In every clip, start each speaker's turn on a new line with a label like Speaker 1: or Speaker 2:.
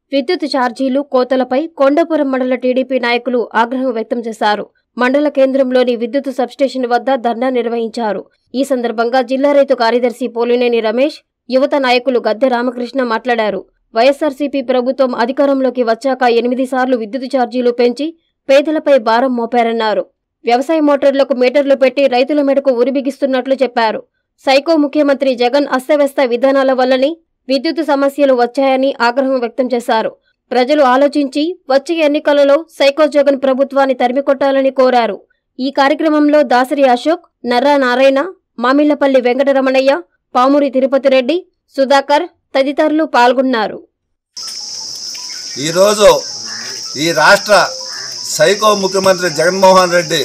Speaker 1: విద్యుత్ ఛార్జీలు కోతలపై కొండపురం మండల టీడీపీ నాయకులు ఆగ్రహం వ్యక్తం చేశారు మండల కేంద్రంలోని విద్యుత్ సబ్స్టేషన్ వద్ద ధర్నా నిర్వహించారు ఈ సందర్భంగా జిల్లా రైతు కార్యదర్శి పోలినేని రమేష్ యువత నాయకులు గద్దె రామకృష్ణ మాట్లాడారు వైఎస్సార్సీపీ ప్రభుత్వం అధికారంలోకి వచ్చాక ఎనిమిది సార్లు విద్యుత్ ఛార్జీలు పెంచి పేదలపై భారం మోపారన్నారు వ్యవసాయ మోటార్లకు మీటర్లు పెట్టి రైతుల మెడకు ఉరిబిగిస్తున్నట్లు చెప్పారు సైకో ముఖ్యమంత్రి జగన్ అస్తవ్యస్త విధానాల వల్లనే విద్యుత్ సమస్యలు వచ్చాయని ఆగ్రహం వ్యక్తం చేశారు ప్రజలు ఆలోచించి వచ్చే ఎన్నికలలో సైకో జగన్ ప్రభుత్వాన్ని తరిమికొట్టాలని కోరారు ఈ కార్యక్రమంలో దాసరి అశోక్ నర్రా నారాయణ మామిళ్లపల్లి వెంకటరమణయ్య పామూరి తిరుపతి రెడ్డి సుధాకర్ తదితరులు పాల్గొన్నారు
Speaker 2: ఈరోజు ఈ రాష్ట్ర సైకో ముఖ్యమంత్రి జగన్మోహన్ రెడ్డి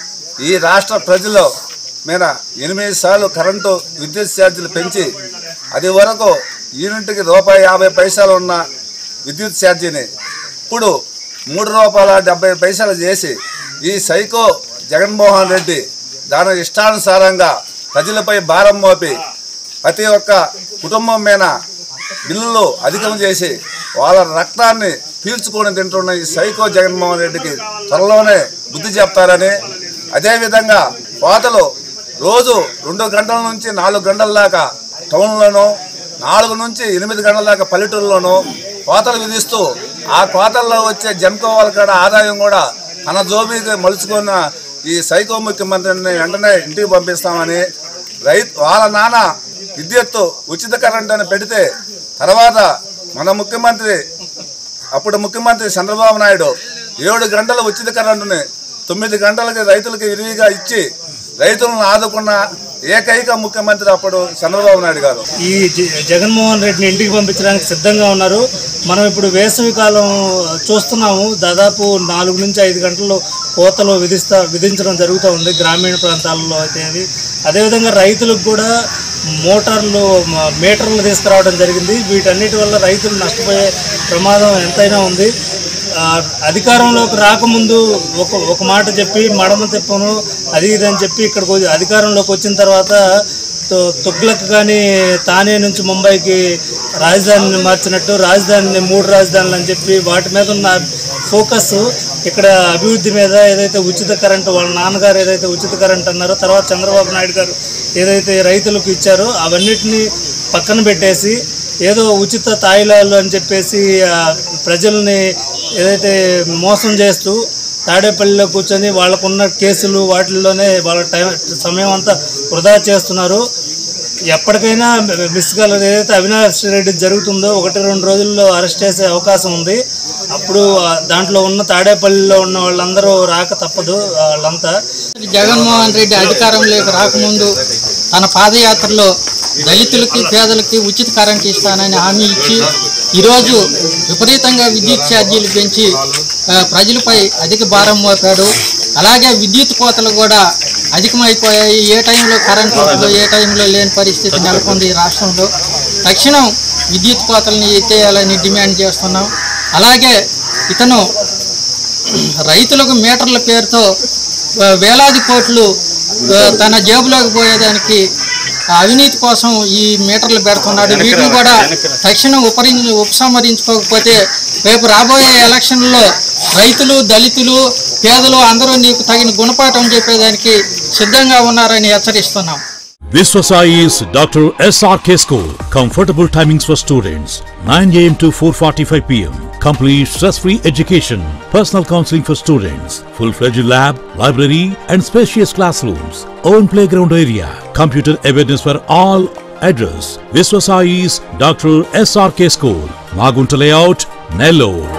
Speaker 2: ఈ రాష్ట్ర ప్రజల మీద ఎనిమిది సార్లు కరెంటు విద్యుత్ ఛార్జీలు పెంచి అది వరకు యూనిట్కి రూపాయి యాభై పైసలు ఉన్న విద్యుత్ ఛార్జీని ఇప్పుడు మూడు రూపాయల డెబ్బై పైసలు చేసి ఈ సైకో జగన్మోహన్ రెడ్డి దాని ఇష్టానుసారంగా ప్రజలపై భారం మోపి ప్రతి ఒక్క కుటుంబం మీద బిల్లులు అధికం చేసి వాళ్ళ రక్తాన్ని పీల్చుకొని తింటున్న ఈ సైకో జగన్మోహన్ రెడ్డికి త్వరలోనే బుద్ధి చెప్తారని అదేవిధంగా కోతలు రోజు రెండు గంటల నుంచి నాలుగు గంటల దాకా టౌన్లోనూ నాలుగు నుంచి ఎనిమిది గంటల దాకా పల్లెటూరులోనూ కోతలు విధిస్తూ ఆ కోతల్లో వచ్చే జన్కో వాళ్ళ కాడ ఆదాయం కూడా తన జోబీకి మలుచుకున్న ఈ సైకో ముఖ్యమంత్రిని వెంటనే ఇంటికి పంపిస్తామని రైతు వాళ్ళ నాన్న విద్యుత్తు ఉచిత కరెంట్ అని పెడితే తర్వాత మన ముఖ్యమంత్రి అప్పుడు ముఖ్యమంత్రి చంద్రబాబు నాయుడు ఏడు గంటల ఉచిత కరెంటుని తొమ్మిది గంటలకి రైతులకి విరివిగా ఇచ్చి రైతులను ఆదుకున్న ఏకైక ముఖ్యమంత్రి అప్పుడు చంద్రబాబు నాయుడు గారు
Speaker 3: ఈ జ- జగన్మోహన్ రెడ్డిని ఇంటికి పంపించడానికి సిద్ధంగా ఉన్నారు మనం ఇప్పుడు వేసవి కాలం చూస్తున్నాము దాదాపు నాలుగు నుంచి ఐదు గంటలు కోతలు విధిస్తా విధించడం జరుగుతూ ఉంది గ్రామీణ ప్రాంతాల్లో అయితే అది అదేవిధంగా రైతులకు కూడా మోటార్లు మ- మీటర్లు తీసుకురావడం జరిగింది వీటన్నిటి వల్ల రైతులు నష్టపోయే ప్రమాదం ఎంతైనా ఉంది ఆ, అధికారంలోకి రాకముందు ఒక ఒక మాట చెప్పి మడమ తిప్పను అది ఇది అని చెప్పి ఇక్కడికి వచ్చి- అధికారంలోకి వచ్చిన తర్వాత తో- తుగ్లక్ కానీ తానే నుంచి ముంబైకి రాజధానిని మార్చినట్టు రాజధానిని మూడు రాజధానులు అని చెప్పి వాటి మీద ఉన్న ఫోకస్ ఇక్కడ అభివృద్ధి మీద ఏదైతే ఉచిత కరెంటు వాళ్ళ నాన్నగారు ఏదైతే ఉచిత కరెంట్ అన్నారో తర్వాత చంద్రబాబు నాయుడు గారు ఏదైతే రైతులకు ఇచ్చారో అవన్నిటిని పక్కన పెట్టేసి ఏదో ఉచిత తాయిలాలు అని చెప్పేసి ఆ, ప్రజల్ని ఏదైతే మోసం చేస్తూ తాడేపల్లిలో కూర్చొని వాళ్ళకున్న కేసులు వాటిల్లోనే వాళ్ళ టైం సమయం అంతా వృధా చేస్తున్నారు ఎప్పటికైనా మిస్ కాలేదు ఏదైతే అవినాష్ రెడ్డి జరుగుతుందో ఒకటి రెండు రోజుల్లో అరెస్ట్ చేసే అవకాశం ఉంది అప్పుడు ఆ దాంట్లో ఉన్న తాడేపల్లిలో ఉన్న వాళ్ళందరూ రాక తప్పదు వాళ్ళంతా
Speaker 4: జగన్మోహన్ రెడ్డి అధికారంలోకి రాకముందు తన పాదయాత్రలో దళితులకి పేదలకి ఉచిత కరెంట్ ఇస్తానని హామీ ఇచ్చి ఈరోజు విపరీతంగా విద్యుత్ ఛార్జీలు పెంచి ఆ, ప్రజలపై అధిక భారం మోపాడు అలాగే విద్యుత్ కోతలు కూడా అధికమైపోయాయి ఏ టైంలో కరెంట్ ఉంటుందో ఏ టైంలో లేని పరిస్థితి నెలకొంది ఈ రాష్ట్రంలో తక్షణం విద్యుత్ కోతల్ని ఎత్తేయాలని డిమాండ్ చేస్తున్నాం అలాగే ఇతను రైతులకు మీటర్ల పేరుతో ఆ, వేలాది కోట్లు ఆ, తన జేబులోకి పోయేదానికి ఆ అవినీతి కోసం ఈ మీటర్లు పెడుతున్నాడు వీటిని కూడా తక్షణం ఉపరి ఉపసంహరించుకోకపోతే రేపు రాబోయే ఎలక్షన్లో రైతులు దళితులు పేదలు అందరూ నీకు తగిన గుణపాఠం చెప్పేదానికి సిద్ధంగా ఉన్నారని హెచ్చరిస్తున్నాం
Speaker 5: Viswasai is Dr. SRK School. Comfortable timings for students 9 am to 4:45 pm. Complete stress-free education. Personal counseling for students. Full-fledged lab, library, and spacious classrooms. Own playground area. Computer awareness for all. Address: Viswasai is Dr. SRK School. Magunta Layout, Nellore.